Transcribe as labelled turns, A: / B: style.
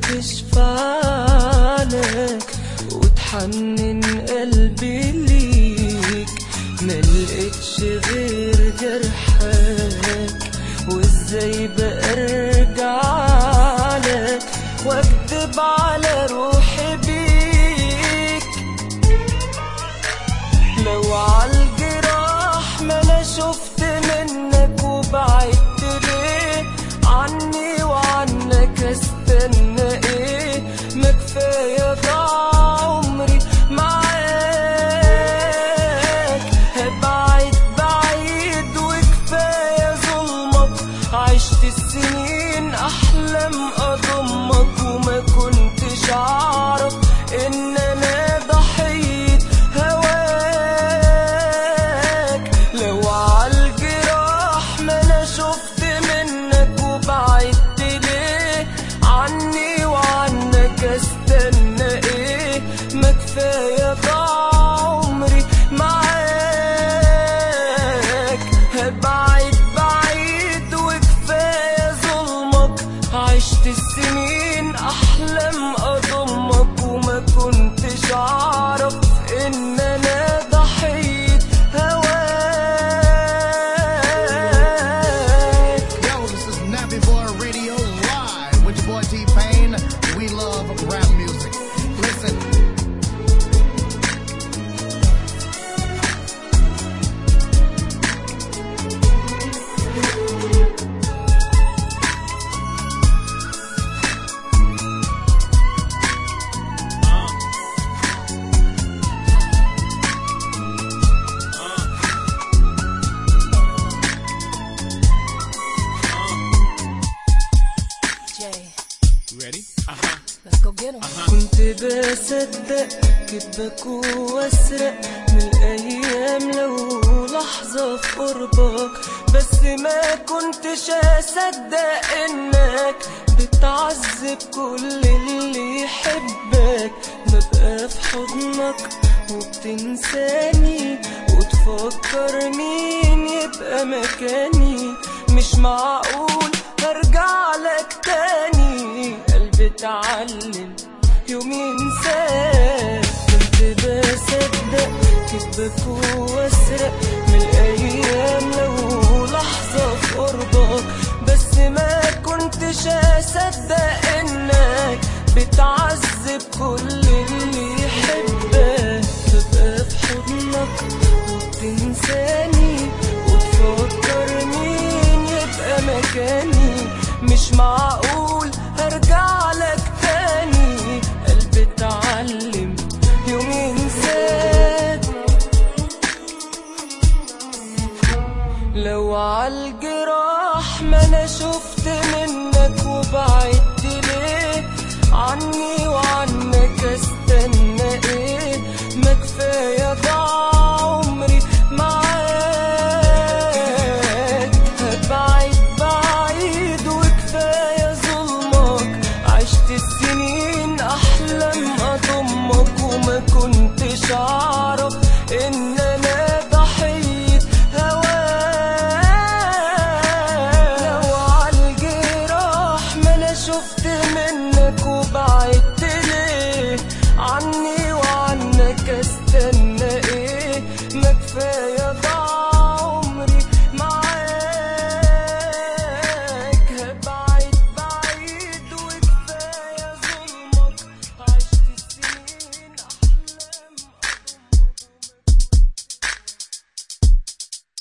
A: تشفع لك وتحنن قلبي ليك ملقتش غير جرحك وازاي بأرجع لك واكدب على روحي بيك لو عالجراح ما انا شفت منك وبعدت ليه عني وعنك استنى ايه ما كفايه ضاع عمري معاك هبعد بعيد وكفايه ظلمك عشت السنين احلم اضمك وما كنتش اعرف ان انا ضحيه هواك لو عالجراح ما انا شفت منك وبعدت ليه عني وعنك استنى ايه ما كفايه ضاع عمري معاك هبعد بعيد وكفايه ظلمك عشت السنين احلم اضمك وما كنتش اعرف ان انا ضحيه هواك
B: Yo, this is Nappy Boy Radio Live with your boy T Pain. We love rap music. Listen.
C: Jay,
D: Ready?
C: let's go get him.
A: كنت بصدق كدبك واسرق من الايام لو لحظة في قربك بس ما كنتش اصدق انك بتعذب كل اللي يحبك ببقى في حضنك وبتنساني وتفكر مين يبقى مكاني مش معقول هرجع لك تاني قلبي اتعلم يوم ينساك كنت بصدق كدبك واسرق من الايام لو لحظة في قربك بس ما كنتش اصدق انك بتعذب كل اللي يحبك تبقى في حضنك وبتنساني وتفكر مين يبقى مكاني مش معقول هرجع لك تاني قلبي اتعلم يوم ينساك لو عالجراح ما انا شفت منك وبعدت ليه عني وعنك استنى ايه ما كفايه ضاع عمري معاك هبعد بعيد وكفايه ظلمك عشت السنين احلم اضمك وما كنتش اعرف ان انا ضحيه هواك لو عالجراح ما انا شفت منك وبعدت ليه عني